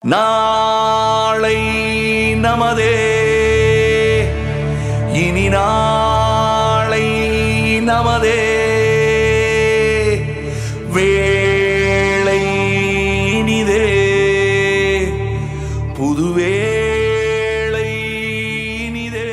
நாளை நமதே இனி நாளை நமதே வேளை இனிதே புதுவேளை இனிதே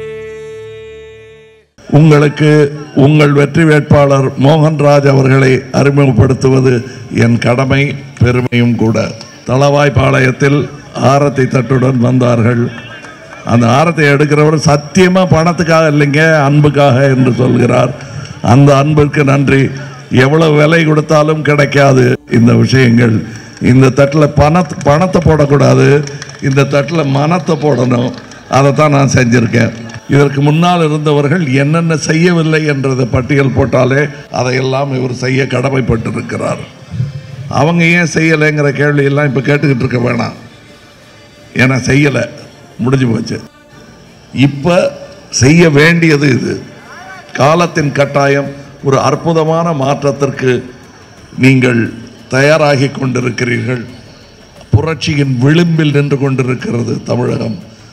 உங்களுக்கு உங்கள் வெற்றி வேட்பாளர் மோகன்ராஜ் அவர்களை அறிமுகப்படுத்துவது என் கடமை பெருமையும் கூட தளவாய்ப்பாளையத்தில் ஆரத்தி தட்டுடன் வந்தார்கள் அந்த ஆரத்தை எடுக்கிறவர் சத்தியமா பணத்துக்காக இல்லைங்க அன்புக்காக என்று சொல்கிறார் அந்த அன்பிற்கு நன்றி எவ்வளவு விலை கொடுத்தாலும் கிடைக்காது இந்த விஷயங்கள் இந்த தட்டில் பண பணத்தை போடக்கூடாது இந்த தட்டில் மனத்தை போடணும் அதை தான் நான் செஞ்சிருக்கேன் இதற்கு முன்னால் இருந்தவர்கள் என்னென்ன செய்யவில்லை என்றதை பட்டியல் போட்டாலே அதையெல்லாம் இவர் செய்ய கடமைப்பட்டிருக்கிறார் அவங்க ஏன் செய்யலைங்கிற கேள்வியெல்லாம் இப்போ கேட்டுக்கிட்டு இருக்க வேணாம் ஏன்னா செய்யலை முடிஞ்சு போச்சு இப்போ செய்ய வேண்டியது இது காலத்தின் கட்டாயம் ஒரு அற்புதமான மாற்றத்திற்கு நீங்கள் தயாராகி கொண்டிருக்கிறீர்கள் புரட்சியின் விளிம்பில் நின்று கொண்டிருக்கிறது தமிழகம்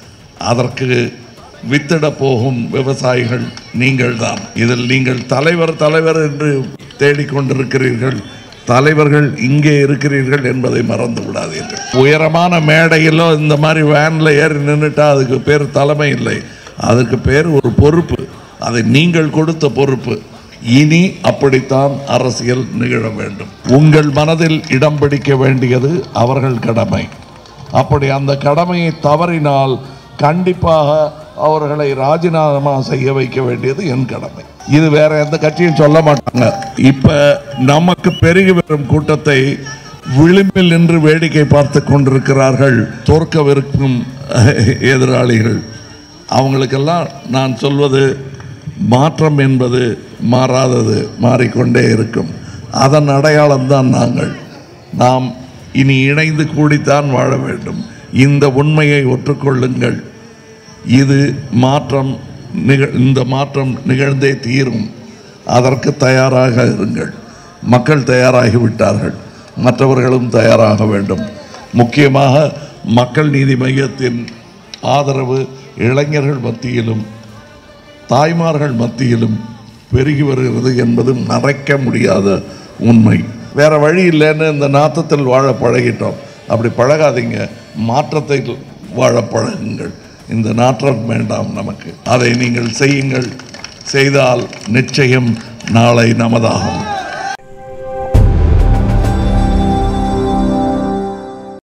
அதற்கு வித்திட போகும் விவசாயிகள் நீங்கள்தான் இதில் நீங்கள் தலைவர் தலைவர் என்று தேடிக்கொண்டிருக்கிறீர்கள் தலைவர்கள் இங்கே இருக்கிறீர்கள் என்பதை மறந்து விடாதீர்கள் உயரமான மேடையிலோ இந்த மாதிரி வேன்ல ஏறி நின்றுட்டா அதுக்கு பேர் தலைமை இல்லை அதுக்கு பேர் ஒரு பொறுப்பு அதை நீங்கள் கொடுத்த பொறுப்பு இனி அப்படித்தான் அரசியல் நிகழ வேண்டும் உங்கள் மனதில் இடம் பிடிக்க வேண்டியது அவர்கள் கடமை அப்படி அந்த கடமையை தவறினால் கண்டிப்பாக அவர்களை ராஜினாமா செய்ய வைக்க வேண்டியது என் கடமை இது வேற எந்த கட்சியும் சொல்ல மாட்டாங்க இப்ப நமக்கு பெருகி வரும் கூட்டத்தை விளிம்பில் நின்று வேடிக்கை பார்த்து கொண்டிருக்கிறார்கள் தோற்கவிருக்கும் எதிராளிகள் அவங்களுக்கெல்லாம் நான் சொல்வது மாற்றம் என்பது மாறாதது மாறிக்கொண்டே இருக்கும் அதன் அடையாளம்தான் நாங்கள் நாம் இனி இணைந்து கூடித்தான் வாழ வேண்டும் இந்த உண்மையை ஒற்றுக்கொள்ளுங்கள் இது மாற்றம் நிக இந்த மாற்றம் நிகழ்ந்தே தீரும் அதற்கு தயாராக இருங்கள் மக்கள் தயாராகி விட்டார்கள் மற்றவர்களும் தயாராக வேண்டும் முக்கியமாக மக்கள் நீதி மையத்தின் ஆதரவு இளைஞர்கள் மத்தியிலும் தாய்மார்கள் மத்தியிலும் பெருகி வருகிறது என்பது மறைக்க முடியாத உண்மை வேற வழி இல்லைன்னு இந்த நாத்தத்தில் வாழ பழகிட்டோம் அப்படி பழகாதீங்க மாற்றத்தை வாழ பழகுங்கள் இந்த நாற்றம் வேண்டாம் நமக்கு அதை நீங்கள் செய்யுங்கள் செய்தால் நிச்சயம் நாளை நமதாகும்